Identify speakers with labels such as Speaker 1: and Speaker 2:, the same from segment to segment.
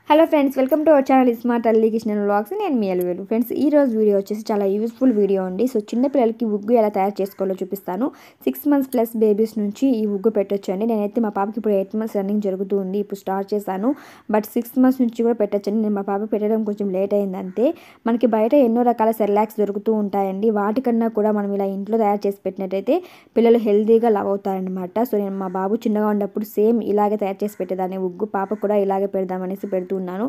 Speaker 1: hello friends welcome to our channel smart Alli Kishan vlogs నేను మీ Alivelu friends ఈ రోజు వీడియో వచ్చేసి చాలా యూస్ఫుల్ వీడియో అండి సో చిన్న పిల్లలకి ఉగ్గు ఎలా తయారు చేసుకోవాలో చూపిస్తాను సిక్స్ మంత్స్ ప్లస్ బేబీస్ నుంచి ఈ ఉగ్గు పెట్టొచ్చు అండి నేనైతే మా పాపకి ఇప్పుడు ఎయిట్ మంత్స్ రన్నింగ్ జరుగుతూ ఉంది ఇప్పుడు స్టార్ట్ చేశాను బట్ సిక్స్ మంత్స్ నుంచి కూడా పెట్టొచ్చండి నేను మా పాపకి పెట్టడం కొంచెం లేట్ అయింది అంతే మనకి బయట ఎన్నో రకాల సెర్లాక్స్ దొరుకుతూ ఉంటాయండి వాటికన్నా కూడా మనం ఇలా ఇంట్లో తయారు చేసి పెట్టినట్టయితే పిల్లలు హెల్తీగా లవ్ అవుతారనమాట సో నేను మా బాబు చిన్నగా ఉన్నప్పుడు సేమ్ ఇలాగే తయారు చేసి పెట్టేదాన్ని ఉగ్గు పాప కూడా ఇలాగే పెడదామనేసి పెడుతున్నాను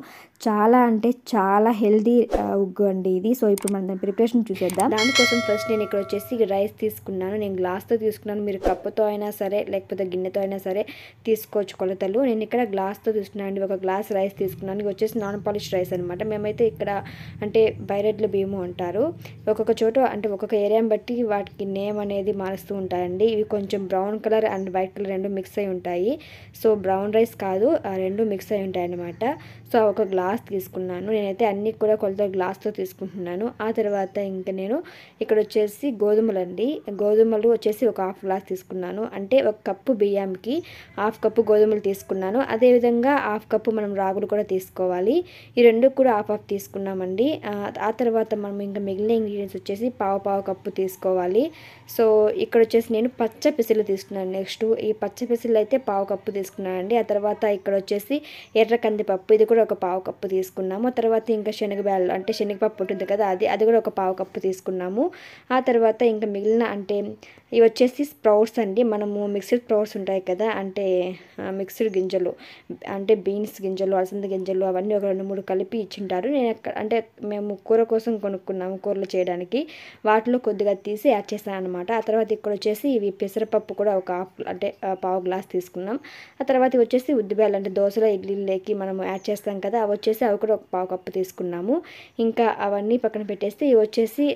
Speaker 1: చాలా అంటే చాలా హెల్దీ ఉగ్గు అండి ఇది సో ఇప్పుడు మనం దాని ప్రిపరేషన్ చూసేద్దాం దానికోసం ఫస్ట్ నేను ఇక్కడ వచ్చేసి రైస్ తీసుకున్నాను నేను గ్లాస్తో తీసుకున్నాను మీరు కప్పుతో అయినా సరే లేకపోతే గిన్నెతో అయినా సరే తీసుకోవచ్చు కొలతలు నేను ఇక్కడ గ్లాస్తో తీసుకున్నాను అండి ఒక గ్లాస్ రైస్ తీసుకున్నాను ఇది వచ్చేసి నాన్ పాలిష్ రైస్ అనమాట మేమైతే ఇక్కడ అంటే బైరెడ్ల బియ్యము అంటారు ఒక్కొక్క చోట అంటే ఒక్కొక్క ఏరియాని బట్టి వాటికి నేమ్ అనేది మారుస్తూ ఉంటాయండి ఇవి కొంచెం brown colour and white colour రెండు మిక్స్ అయి ఉంటాయి సో బ్రౌన్ రైస్ కాదు ఆ రెండు మిక్స్ అయి ఉంటాయి అన్నమాట సో ఒక గ్లాస్ తీసుకున్నాను నేనైతే అన్ని కూడా కొలత గ్లాస్తో తీసుకుంటున్నాను ఆ తర్వాత ఇంకా నేను ఇక్కడ వచ్చేసి గోధుమలు అండి గోధుమలు వచ్చేసి ఒక హాఫ్ గ్లాస్ తీసుకున్నాను అంటే ఒక కప్పు బియ్యంకి హాఫ్ కప్పు గోధుమలు తీసుకున్నాను అదేవిధంగా హాఫ్ కప్పు మనం రాగులు కూడా తీసుకోవాలి ఈ రెండు కూడా హాఫ్ హాఫ్ తీసుకున్నామండి ఆ తర్వాత మనం ఇంకా మిగిలిన ఇంగ్రీడియంట్స్ వచ్చేసి పావు పావు కప్పు తీసుకోవాలి సో ఇక్కడ వచ్చేసి నేను పచ్చ పిసిలు తీసుకున్నాను నెక్స్ట్ ఈ పచ్చ పిసిలు అయితే పావు కప్పు తీసుకున్నానండి ఆ తర్వాత ఇక్కడ వచ్చేసి ఎర్ర కందిపప్పు ఇది కూడా ఒక పావు కప్పు తీసుకున్నాము ఆ తర్వాత ఇంకా శనగబ్యాలు అంటే శనగపప్పు ఉంటుంది కదా అది అది కూడా ఒక పావు కప్పు తీసుకున్నాము ఆ తర్వాత ఇంకా మిగిలిన అంటే ఇవి వచ్చేసి స్ప్రౌట్స్ అండి మనము మిక్స్డ్ స్ప్రౌట్స్ ఉంటాయి కదా అంటే మిక్స్డ్ గింజలు అంటే బీన్స్ గింజలు అలసంద గింజలు అవన్నీ ఒక రెండు మూడు కలిపి ఇచ్చింటారు నేను అంటే మేము కూర కోసం కొనుక్కున్నాము కూరలు చేయడానికి వాటిలో కొద్దిగా తీసి యాడ్ చేశాను అనమాట ఆ తర్వాత ఇక్కడ వచ్చేసి ఇవి పెసరపప్పు కూడా ఒక హాఫ్ అంటే పావు గ్లాస్ తీసుకున్నాం ఆ తర్వాత ఇవి వచ్చేసి ఉద్దిబేలు అంటే దోశలో ఇడ్లీలోకి మనం యాడ్ చేస్తాం కదా అవి వచ్చేసి అవి కూడా ఒక పావు కప్పు తీసుకున్నాము ఇంకా అవన్నీ పక్కన పెట్టేస్తే ఇవి వచ్చేసి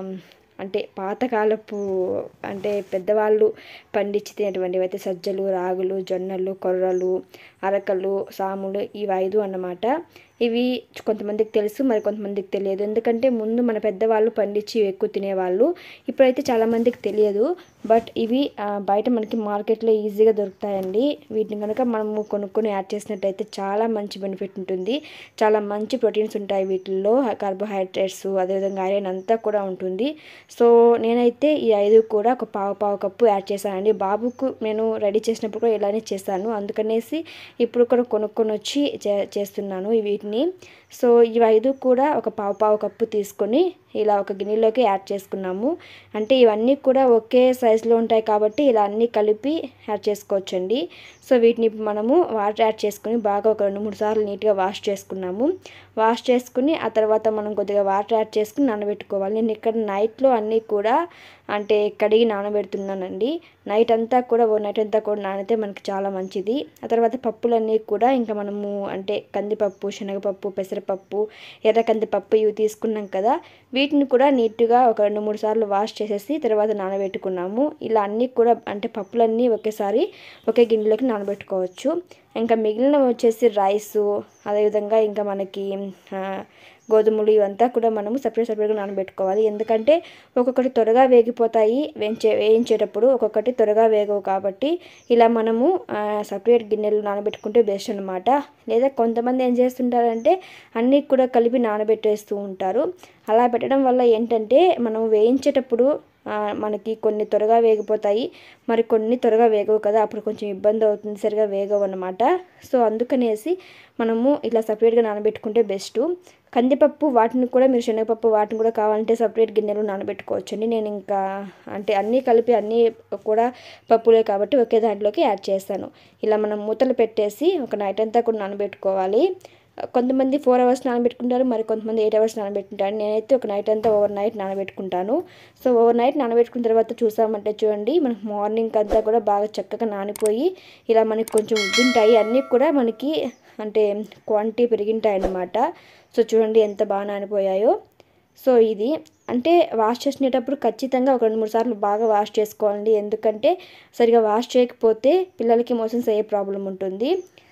Speaker 1: అంటే పాతకాలపు అంటే పెద్దవాళ్ళు పండించి తినేటువంటివి అయితే సజ్జలు రాగులు జొన్నలు కొర్రలు అరకలు సాములు ఇవి ఐదు అన్నమాట ఇవి కొంతమందికి తెలుసు మరి కొంతమందికి తెలియదు ఎందుకంటే ముందు మన పెద్దవాళ్ళు పండించి ఎక్కువ తినేవాళ్ళు ఇప్పుడైతే చాలామందికి తెలియదు బట్ ఇవి బయట మనకి మార్కెట్లో ఈజీగా దొరుకుతాయండి వీటిని కనుక మనము కొనుక్కొని యాడ్ చేసినట్టయితే చాలా మంచి బెనిఫిట్ ఉంటుంది చాలా మంచి ప్రోటీన్స్ ఉంటాయి వీటిల్లో కార్బోహైడ్రేట్స్ అదేవిధంగా ఐరన్ అంతా కూడా ఉంటుంది సో నేనైతే ఈ ఐదు కూడా ఒక పావు పావు కప్పు యాడ్ చేశానండి బాబుకు నేను రెడీ చేసినప్పుడు కూడా ఇలానే చేశాను అందుకనేసి ఇప్పుడు కూడా కొనుక్కొని వచ్చి చేస్తున్నాను వీటిని సో ఇవి ఐదు కూడా ఒక పావు పావు కప్పు తీసుకొని ఇలా ఒక గిన్నెలోకి యాడ్ చేసుకున్నాము అంటే ఇవన్నీ కూడా ఒకే సైజులో ఉంటాయి కాబట్టి ఇలా అన్నీ కలిపి యాడ్ చేసుకోవచ్చండి సో వీటిని మనము వాటర్ యాడ్ చేసుకుని బాగా ఒక రెండు మూడు సార్లు నీట్గా వాష్ చేసుకున్నాము వాష్ చేసుకుని ఆ తర్వాత మనం కొద్దిగా వాటర్ యాడ్ చేసుకుని నానబెట్టుకోవాలి నేను ఇక్కడ నైట్లో అన్నీ కూడా అంటే కడిగి నానబెడుతున్నానండి నైట్ అంతా కూడా ఓ నైట్ అంతా కూడా నానితే మనకి చాలా మంచిది ఆ తర్వాత పప్పులన్నీ కూడా ఇంకా మనము అంటే కందిపప్పు శనగపప్పు పెసరపప్పు ఎర్ర కందిపప్పు ఇవి తీసుకున్నాం కదా వీటిని కూడా నీట్గా ఒక రెండు మూడు సార్లు వాష్ చేసేసి తర్వాత నానబెట్టుకున్నాము ఇలా అన్నీ కూడా అంటే పప్పులన్నీ ఒకేసారి ఒకే గిన్నెలోకి నానబెట్టుకోవచ్చు ఇంకా మిగిలిన వచ్చేసి రైసు అదేవిధంగా ఇంకా మనకి గోధుమలు ఇవంతా కూడా మనము సపరేట్ సపరేట్గా నానబెట్టుకోవాలి ఎందుకంటే ఒక్కొక్కటి త్వరగా వేగిపోతాయి వేయించే వేయించేటప్పుడు ఒక్కొక్కటి త్వరగా వేగవు కాబట్టి ఇలా మనము సపరేట్ గిన్నెలు నానబెట్టుకుంటే బెస్ట్ అనమాట లేదా కొంతమంది ఏం చేస్తుంటారంటే అన్నీ కూడా కలిపి నానబెట్టేస్తూ ఉంటారు అలా పెట్టడం వల్ల ఏంటంటే మనం వేయించేటప్పుడు మనకి కొన్ని త్వరగా వేగిపోతాయి మరి కొన్ని త్వరగా వేగవు కదా అప్పుడు కొంచెం ఇబ్బంది అవుతుంది సరిగా వేగవు అనమాట సో అందుకనేసి మనము ఇలా సపరేట్గా నానబెట్టుకుంటే బెస్ట్ కందిపప్పు వాటిని కూడా మీరు శనగపప్పు వాటిని కూడా కావాలంటే సపరేట్ గిన్నెలు నానబెట్టుకోవచ్చండి నేను ఇంకా అంటే అన్నీ కలిపి అన్నీ కూడా పప్పులే కాబట్టి ఒకే దాంట్లోకి యాడ్ చేస్తాను ఇలా మనం మూతలు పెట్టేసి ఒక నైట్ అంతా కూడా నానబెట్టుకోవాలి కొంతమంది ఫోర్ అవర్స్ నానబెట్టుకుంటారు మరి కొంతమంది ఎయిట్ అవర్స్ నానబెట్టుకుంటారు నేనైతే ఒక నైట్ అంతా ఓవర్ నైట్ నానబెట్టుకుంటాను సో ఓవర్ నైట్ నానబెట్టుకున్న తర్వాత చూసామంటే చూడండి మనకు మార్నింగ్ అంతా కూడా బాగా చక్కగా నానిపోయి ఇలా మనకి కొంచెం ఉబ్బింటాయి అన్నీ కూడా మనకి అంటే క్వాంటిటీ పెరిగింటాయి అన్నమాట సో చూడండి ఎంత బాగా నానిపోయాయో సో ఇది అంటే వాష్ చేసినప్పుడు ఖచ్చితంగా ఒక రెండు మూడు సార్లు బాగా వాష్ చేసుకోవాలండి ఎందుకంటే సరిగా వాష్ చేయకపోతే పిల్లలకి మోషన్స్ అయ్యే ప్రాబ్లం ఉంటుంది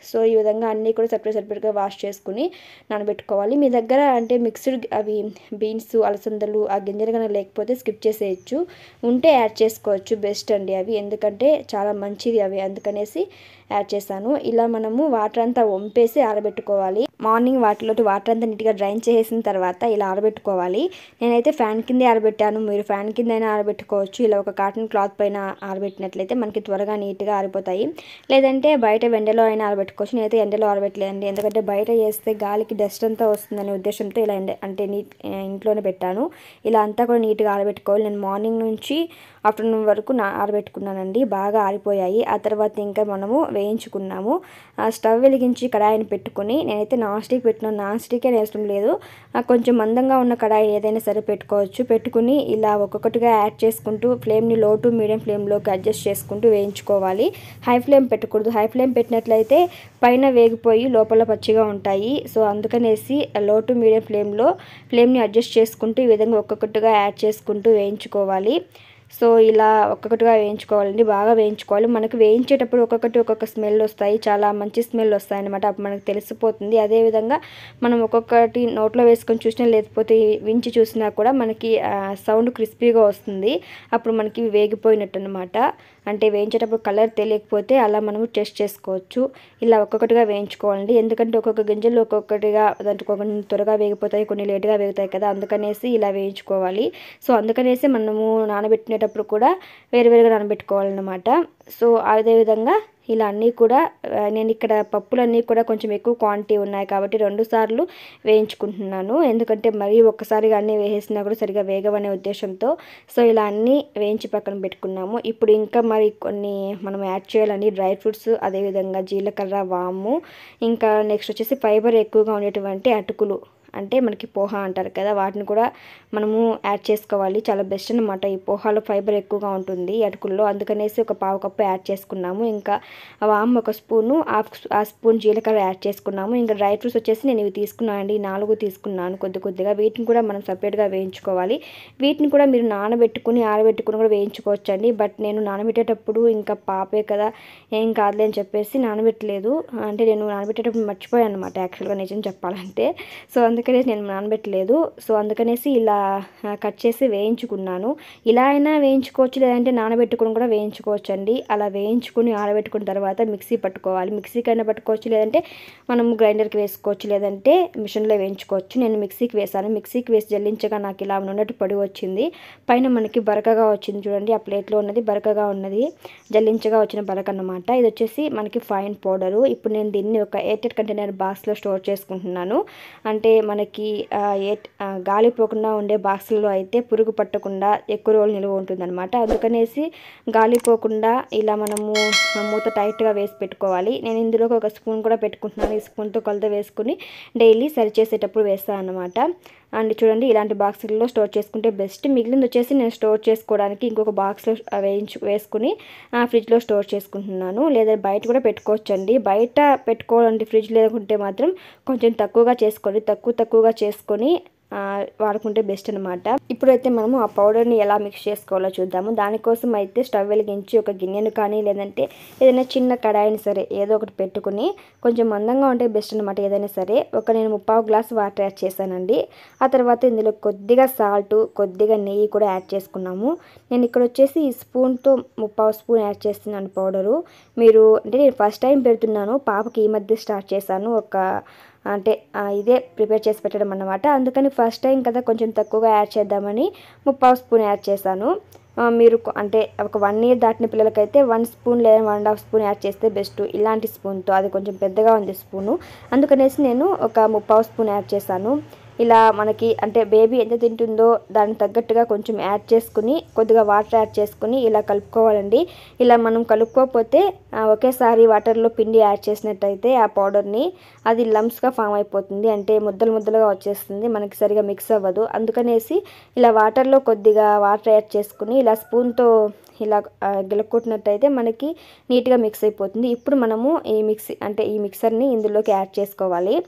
Speaker 1: సో ఈ విధంగా అన్నీ కూడా సపరేట్ సపరేట్గా వాష్ చేసుకుని నానబెట్టుకోవాలి మీ దగ్గర అంటే మిక్స్డ్ అవి బీన్స్ అలసందలు ఆ గింజలు కనుక లేకపోతే స్కిప్ చేసేయచ్చు ఉంటే యాడ్ చేసుకోవచ్చు బెస్ట్ అండి అవి ఎందుకంటే చాలా మంచిది అవి అందుకనేసి యాడ్ చేశాను ఇలా మనము వాటర్ అంతా వంపేసి ఆరబెట్టుకోవాలి మార్నింగ్ వాటిలోటి వాటర్ అంతా నీట్గా డ్రైన్ చేసిన తర్వాత ఇలా ఆరబెట్టుకోవాలి నేనైతే ఫ్యాన్ కిందే ఆరబెట్టాను మీరు ఫ్యాన్ కింద అయినా ఆరబెట్టుకోవచ్చు ఇలా ఒక కాటన్ క్లాత్ పైన ఆరబెట్టినట్లయితే మనకి త్వరగా నీట్గా ఆరిపోతాయి లేదంటే బయట ఎండలో అయినా ఆరబెట్టుకోవచ్చు నేనైతే ఎండలో ఆరబెట్టలేదండి ఎందుకంటే బయట చేస్తే గాలికి డస్ట్ అంతా వస్తుందనే ఉద్దేశంతో ఇలా ఎండ అంటే నీట్ ఇంట్లోనే పెట్టాను ఇలా అంతా కూడా నీట్గా ఆరబెట్టుకోవాలి నేను మార్నింగ్ నుంచి ఆఫ్టర్నూన్ వరకు నా ఆరబెట్టుకున్నానండి బాగా ఆరిపోయాయి ఆ తర్వాత ఇంకా మనము వేయించుకున్నాము ఆ స్టవ్ వెలిగించి కడాయిని పెట్టుకుని నేనైతే నాన్ స్టిక్ పెట్టిన నాన్ స్టిక్ అని అవసరం లేదు ఆ కొంచెం మందంగా ఉన్న కడాయి ఏదైనా సరే పెట్టుకోవచ్చు పెట్టుకుని ఇలా ఒక్కొక్కటిగా యాడ్ చేసుకుంటూ ఫ్లేమ్ని లో టు మీడియం ఫ్లేమ్లోకి అడ్జస్ట్ చేసుకుంటూ వేయించుకోవాలి హై ఫ్లేమ్ పెట్టకూడదు హై ఫ్లేమ్ పెట్టినట్లయితే పైన వేగిపోయి లోపల పచ్చిగా ఉంటాయి సో అందుకనేసి లో టు మీడియం ఫ్లేమ్లో ఫ్లేమ్ని అడ్జస్ట్ చేసుకుంటూ ఈ విధంగా ఒక్కొక్కటిగా యాడ్ చేసుకుంటూ వేయించుకోవాలి సో ఇలా ఒక్కొక్కటిగా వేయించుకోవాలండి బాగా వేయించుకోవాలి మనకు వేయించేటప్పుడు ఒక్కొక్కటి ఒక్కొక్క స్మెల్ వస్తాయి చాలా మంచి స్మెల్ వస్తాయి అనమాట అప్పుడు మనకు తెలిసిపోతుంది అదేవిధంగా మనం ఒక్కొక్కటి నోట్లో వేసుకొని చూసినా లేకపోతే వించి చూసినా కూడా మనకి సౌండ్ క్రిస్పీగా వస్తుంది అప్పుడు మనకి వేగిపోయినట్టు అనమాట అంటే వేయించేటప్పుడు కలర్ తెలియకపోతే అలా మనము టెస్ట్ చేసుకోవచ్చు ఇలా ఒక్కొక్కటిగా వేయించుకోవాలండి ఎందుకంటే ఒక్కొక్క గింజలు ఒక్కొక్కటిగా దాంట్లో కొన్ని త్వరగా వేగిపోతాయి కొన్ని లేటుగా వేగుతాయి కదా అందుకనేసి ఇలా వేయించుకోవాలి సో అందుకనేసి మనము నానబెట్టినేటప్పుడు కూడా వేరువేరుగా నానబెట్టుకోవాలన్నమాట సో అదేవిధంగా ఇలా అన్నీ కూడా ఆ, నేను ఇక్కడ పప్పులన్నీ కూడా కొంచెం ఎక్కువ క్వాంటిటీ ఉన్నాయి కాబట్టి రెండు సార్లు వేయించుకుంటున్నాను ఎందుకంటే మరీ ఒక్కసారిగా అన్నీ వేసేసినా కూడా సరిగా వేగవనే ఉద్దేశంతో సో ఇలా అన్నీ వేయించి పక్కన పెట్టుకున్నాము ఇప్పుడు ఇంకా మరి కొన్ని మనం యాడ్ చేయాలని డ్రై ఫ్రూట్స్ అదేవిధంగా జీలకర్ర వాము ఇంకా నెక్స్ట్ వచ్చేసి ఫైబర్ ఎక్కువగా ఉండేటువంటి అటుకులు అంటే మనకి పోహా అంటారు కదా వాటిని కూడా మనము యాడ్ చేసుకోవాలి చాలా బెస్ట్ అనమాట ఈ పోహాలో ఫైబర్ ఎక్కువగా ఉంటుంది ఈ అటుకుల్లో అందుకనేసి ఒక పావు కప్పు యాడ్ చేసుకున్నాము ఇంకా వామ్ ఒక స్పూను హాఫ్ ఆ స్పూన్ జీలకర్ర యాడ్ చేసుకున్నాము ఇంకా డ్రై ఫ్రూట్స్ వచ్చేసి నేను ఇవి తీసుకున్నాను అండి ఈ నాలుగు తీసుకున్నాను కొద్ది కొద్దిగా వీటిని కూడా మనం సపరేట్గా వేయించుకోవాలి వీటిని కూడా మీరు నానబెట్టుకుని ఆరబెట్టుకుని కూడా వేయించుకోవచ్చు అండి బట్ నేను నానబెట్టేటప్పుడు ఇంకా పాపే కదా ఏం కాదులే అని చెప్పేసి నానబెట్టలేదు అంటే నేను నానబెట్టేటప్పుడు మర్చిపోయాను అనమాట యాక్చువల్గా నిజం చెప్పాలంటే సో అందుకనేసి నేను నానబెట్టలేదు సో అందుకనేసి ఇలా ఆ, కట్ చేసి వేయించుకున్నాను ఇలా అయినా వేయించుకోవచ్చు లేదంటే నానబెట్టుకుని కూడా వేయించుకోవచ్చు అండి అలా వేయించుకుని ఆరబెట్టుకున్న తర్వాత మిక్సీ పట్టుకోవాలి మిక్సీకైనా పట్టుకోవచ్చు లేదంటే మనం గ్రైండర్కి వేసుకోవచ్చు లేదంటే మిషన్లో వేయించుకోవచ్చు నేను మిక్సీకి వేసాను మిక్సీకి వేసి జల్లించగా నాకు ఇలా ఉన్నట్టు పొడి వచ్చింది పైన మనకి బరకగా వచ్చింది చూడండి ఆ ప్లేట్లో ఉన్నది బరకగా ఉన్నది జల్లించగా వచ్చిన బరక అన్నమాట ఇది వచ్చేసి మనకి ఫైన్ పౌడరు ఇప్పుడు నేను దీన్ని ఒక ఎయిటెడ్ కంటైనర్ బాక్స్లో స్టోర్ చేసుకుంటున్నాను అంటే మనకి ఆ, ఎయిట్ ఆ, గాలి పోకుండా ఉండే బాక్స్లలో అయితే పురుగు పట్టకుండా ఎక్కువ రోజులు నిల్వ ఉంటుందన్నమాట అందుకనేసి గాలి పోకుండా ఇలా మనము మూత టైట్గా వేసి పెట్టుకోవాలి నేను ఇందులోకి ఒక స్పూన్ కూడా పెట్టుకుంటున్నాను ఈ స్పూన్తో కొలత వేసుకుని డైలీ సరి చేసేటప్పుడు వేస్తాను అనమాట అండ్ చూడండి ఇలాంటి బాక్సుల్లో స్టోర్ చేసుకుంటే బెస్ట్ మిగిలింది వచ్చేసి నేను స్టోర్ చేసుకోవడానికి ఇంకొక బాక్స్లో వేయించు వేసుకుని ఆ, ఫ్రిడ్జ్లో స్టోర్ చేసుకుంటున్నాను లేదా బయట కూడా పెట్టుకోవచ్చండి బయట పెట్టుకోవాలంటే ఫ్రిడ్జ్ లేకుంటే మాత్రం కొంచెం తక్కువగా చేసుకోండి తక్కువ తక్కువగా చేసుకొని ఆ, వాడుకుంటే బెస్ట్ అనమాట ఇప్పుడైతే మనము ఆ పౌడర్ని ఎలా మిక్స్ చేసుకోవాలో చూద్దాము దానికోసం అయితే స్టవ్ వెలిగించి ఒక గిన్నెను కానీ లేదంటే ఏదైనా చిన్న కడాయిని సరే ఏదో ఒకటి పెట్టుకుని కొంచెం మందంగా ఉంటే బెస్ట్ అనమాట ఏదైనా సరే ఒక నేను ముప్పావు గ్లాస్ వాటర్ యాడ్ చేశానండి ఆ తర్వాత ఇందులో కొద్దిగా సాల్ట్ కొద్దిగా నెయ్యి కూడా యాడ్ చేసుకున్నాము నేను ఇక్కడ వచ్చేసి ఈ స్పూన్తో ముప్పావు స్పూన్ యాడ్ చేస్తున్నాను పౌడరు మీరు అంటే నేను ఫస్ట్ టైం పెడుతున్నాను పాపకి ఈ మధ్య స్టార్ట్ చేశాను ఒక అంటే ఆ, ఇదే ప్రిపేర్ చేసి పెట్టడం అన్నమాట అందుకని ఫస్ట్ టైం కదా కొంచెం తక్కువగా యాడ్ చేద్దామని ముప్పావు స్పూన్ యాడ్ చేశాను ఆ, మీరు కొ- అంటే ఒక వన్ ఇయర్ దాటిన పిల్లలకైతే వన్ స్పూన్ లేదా one and half spoon add చేస్తే బెస్ట్ ఇలాంటి స్పూన్తో అది కొంచెం పెద్దగా ఉంది స్పూను అందుకనేసి నేను ఒక ముప్పావు స్పూన్ యాడ్ చేశాను ఇలా మనకి అంటే బేబీ ఎంత తింటుందో దానికి తగ్గట్టుగా కొంచెం యాడ్ చేసుకుని కొద్దిగా వాటర్ యాడ్ చేసుకుని ఇలా కలుపుకోవాలండి ఇలా మనం కలుపుకోకపోతే ఆ, ఒకేసారి వాటర్లో పిండి యాడ్ చేసినట్టయితే ఆ పౌడర్ని అది లమ్స్గా ఫామ్ అయిపోతుంది అంటే ముద్దలు ముద్దలుగా వచ్చేస్తుంది మనకి సరిగా మిక్స్ అవ్వదు అందుకనేసి ఇలా వాటర్లో కొద్దిగా వాటర్ యాడ్ చేసుకుని ఇలా స్పూన్తో ఇలా ఆ, గిలక్కొట్టినట్టయితే మనకి నీట్గా మిక్స్ అయిపోతుంది ఇప్పుడు మనము ఈ మిక్సీ అంటే ఈ మిక్సర్ని ఇందులోకి యాడ్ చేసుకోవాలి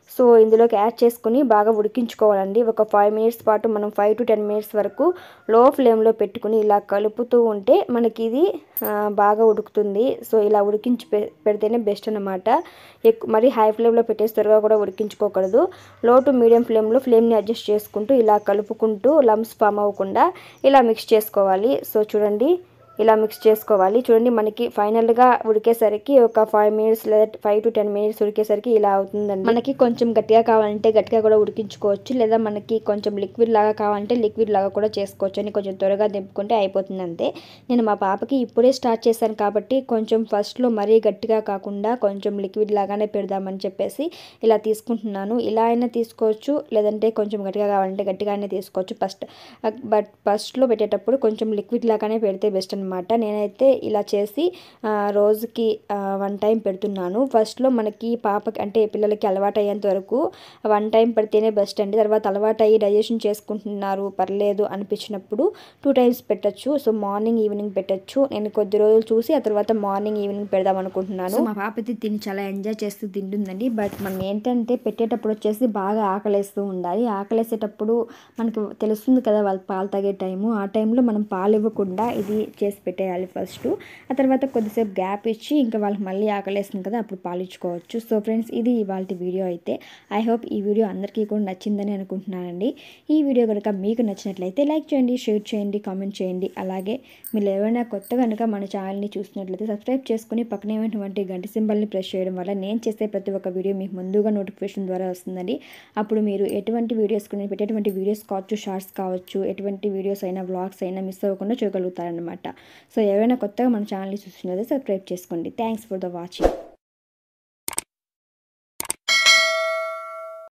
Speaker 1: సో ఇందులోకి యాడ్ చేసుకుని బాగా ఉడికించుకోవాలండి ఒక ఫైవ్ మినిట్స్ పాటు మనం ఫైవ్ టు టెన్ మినిట్స్ వరకు లో ఫ్లేమ్లో పెట్టుకుని ఇలా కలుపుతూ ఉంటే మనకి ఇది ఆ, బాగా ఉడుకుతుంది సో ఇలా ఉడికించి పె పెడితేనే బెస్ట్ అనమాట ఎక్కువ మరి హై ఫ్లేమ్లో పెట్టేసి త్వరగా కూడా ఉడికించుకోకూడదు లో టు మీడియం ఫ్లేమ్లో ఫ్లేమ్ని అడ్జస్ట్ చేసుకుంటూ ఇలా కలుపుకుంటూ లమ్స్ ఫామ్ అవ్వకుండా ఇలా మిక్స్ చేసుకోవాలి సో చూడండి ఇలా మిక్స్ చేసుకోవాలి చూడండి మనకి ఫైనల్గా ఉడికేసరికి ఒక ఫైవ్ మినిట్స్ లేదా ఫైవ్ టు టెన్ మినిట్స్ ఉడికేసరికి ఇలా అవుతుందండి మనకి కొంచెం గట్టిగా కావాలంటే గట్టిగా కూడా ఉడికించుకోవచ్చు లేదా మనకి కొంచెం లిక్విడ్ లాగా కావాలంటే లిక్విడ్ లాగా కూడా చేసుకోవచ్చు అని కొంచెం త్వరగా దింపుకుంటే అయిపోతుంది అంతే నేను మా పాపకి ఇప్పుడే స్టార్ట్ చేశాను కాబట్టి కొంచెం ఫస్ట్లో మరీ గట్టిగా కాకుండా కొంచెం లిక్విడ్ లాగానే పెడదామని చెప్పేసి ఇలా తీసుకుంటున్నాను ఇలా అయినా తీసుకోవచ్చు లేదంటే కొంచెం గట్టిగా కావాలంటే గట్టిగానే తీసుకోవచ్చు ఫస్ట్ బట్ ఫస్ట్లో పెట్టేటప్పుడు కొంచెం లిక్విడ్ లాగానే పెడితే బెస్ట్ అనమాట నేనైతే ఇలా చేసి ఆ, రోజుకి వన్ టైం పెడుతున్నాను ఫస్ట్లో మనకి పాపకి అంటే పిల్లలకి అలవాటు అయ్యేంత వరకు వన్ టైం పెడితేనే బెస్ట్ అండి తర్వాత అలవాటు అయ్యి డైజెషన్ చేసుకుంటున్నారు పర్లేదు అనిపించినప్పుడు టూ టైమ్స్ పెట్టచ్చు సో మార్నింగ్ ఈవినింగ్ పెట్టచ్చు నేను కొద్ది రోజులు చూసి ఆ తర్వాత మార్నింగ్ ఈవినింగ్ పెడదాం అనుకుంటున్నాను మా పాప అయితే తిని చాలా ఎంజాయ్ చేస్తూ తింటుందండి బట్ మనం ఏంటంటే పెట్టేటప్పుడు వచ్చేసి బాగా ఆకలేస్తూ ఉండాలి ఆకలేసేటప్పుడు మనకు తెలుస్తుంది కదా వాళ్ళు పాలు తాగే టైము ఆ టైంలో మనం పాలు ఇవ్వకుండా ఇది చేసి పెట్టేయాలి ఫస్ట్ ఆ తర్వాత కొద్దిసేపు గ్యాప్ ఇచ్చి ఇంకా వాళ్ళకి మళ్ళీ ఆకలేస్తుంది కదా అప్పుడు పాలు ఇచ్చుకోవచ్చు సో ఫ్రెండ్స్ ఇది ఇవాళ వీడియో అయితే ఐ హోప్ ఈ వీడియో అందరికీ కూడా నచ్చిందని అనుకుంటున్నానండి ఈ వీడియో కనుక మీకు నచ్చినట్లయితే లైక్ చేయండి షేర్ చేయండి కామెంట్ చేయండి అలాగే మీరు ఎవరైనా కొత్త కనుక మన ఛానల్ని చూసినట్లయితే సబ్స్క్రైబ్ చేసుకుని పక్కనే ఉన్నటువంటి గంట సింబల్ని ప్రెస్ చేయడం వల్ల నేను చేసే ప్రతి ఒక్క వీడియో మీకు ముందుగా నోటిఫికేషన్ ద్వారా వస్తుందండి అప్పుడు మీరు ఎటువంటి వీడియోస్ నేను పెట్టేటువంటి వీడియోస్ కావచ్చు షార్ట్స్ కావచ్చు ఎటువంటి వీడియోస్ అయినా వ్లాగ్స్ అయినా మిస్ అవ్వకుండా చూడగలుగుతారనమాట సో ఎవరైనా కొత్తగా మన ఛానల్ని చూసినట్లయితే సబ్స్క్రైబ్ చేసుకోండి థ్యాంక్స్ ఫర్ ద వాచింగ్